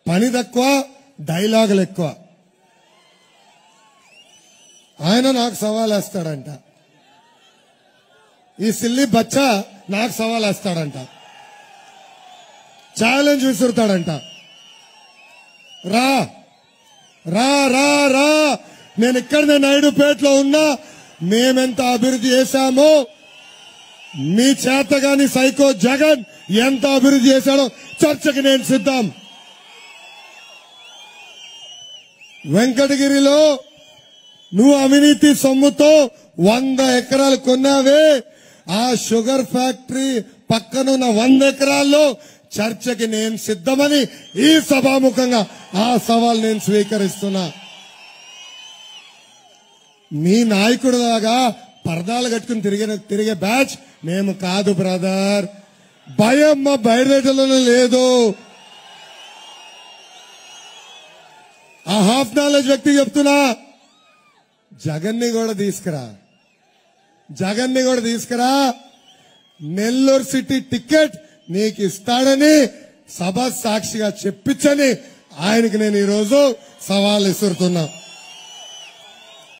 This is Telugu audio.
పని తక్కువ డైలాగులు ఎక్కువ ఆయన నాకు సవాల్ వేస్తాడంట ఈ సిల్లి బచ్చా నాకు సవాల్ వేస్తాడంట ఛాలెంజ్ విసురుతాడంట రా రా రా రా నేను ఇక్కడనే నాయుడుపేటలో ఉన్నా మేమెంత అభివృద్ధి చేశామో మీ చేతగాని సైకో జగన్ ఎంత అభివృద్ధి చేశాడో చర్చకి నేను సిద్ధం వెంకటగిరిలో నువ్వు అవినీతి సొమ్ముతో వంద ఎకరాలు కొన్నావే ఆ షుగర్ ఫ్యాక్టరీ పక్కనున్న వంద ఎకరాల్లో చర్చకి నేను సిద్ధమని ఈ సభాముఖంగా ఆ సవాల్ నేను స్వీకరిస్తున్నా మీ నాయకుడు లాగా పరదాలు కట్టుకుని తిరిగే తిరిగే బ్యాచ్ మేము కాదు బ్రదర్ భయం మా బయటలోనే లేదు ఆ హాఫ్ నాలెడ్జ్ వ్యక్తి చెప్తున్నా జగన్ని కూడా తీసుకురా జగన్ని కూడా తీసుకురా నెల్లూరు సిటీ టికెట్ నీకు ఇస్తాడని సభ సాక్షిగా చెప్పించని ఆయనకి నేను ఈరోజు సవాల్ ఇస్తున్నా